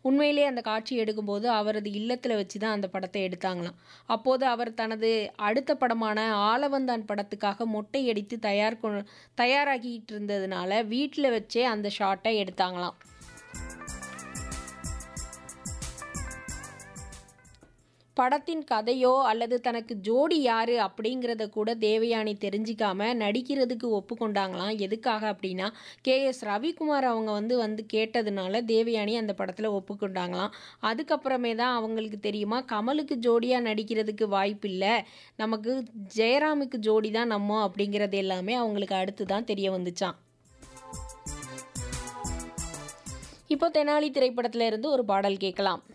உண்மையிலேயே அந்த காட்சி எடுக்கும்போது அவரது இல்லத்தில் வச்சு தான் அந்த படத்தை எடுத்தாங்களாம் அப்போது அவர் தனது அடுத்த படமான ஆலவந்தான் படத்துக்காக மொட்டை அடித்து தயார் கொ- தயாராகிட்டு இருந்ததுனால வீட்டில் வச்சே அந்த ஷாட்டை எடுத்தாங்களாம் படத்தின் கதையோ அல்லது தனக்கு ஜோடி யாரு அப்படிங்கிறத கூட தேவயானி தெரிஞ்சிக்காம நடிக்கிறதுக்கு ஒப்புக்கொண்டாங்களாம் எதுக்காக அப்படின்னா கே எஸ் ரவிக்குமார் அவங்க வந்து வந்து கேட்டதுனால தேவயானி அந்த படத்தில் ஒப்புக்கொண்டாங்களாம் அதுக்கப்புறமே தான் அவங்களுக்கு தெரியுமா கமலுக்கு ஜோடியாக நடிக்கிறதுக்கு வாய்ப்பு இல்லை நமக்கு ஜெயராமுக்கு ஜோடி தான் நம்ம அப்படிங்கிறது எல்லாமே அவங்களுக்கு அடுத்து தான் தெரிய வந்துச்சாம் இப்போ தெனாலி திரைப்படத்துல இருந்து ஒரு பாடல் கேட்கலாம்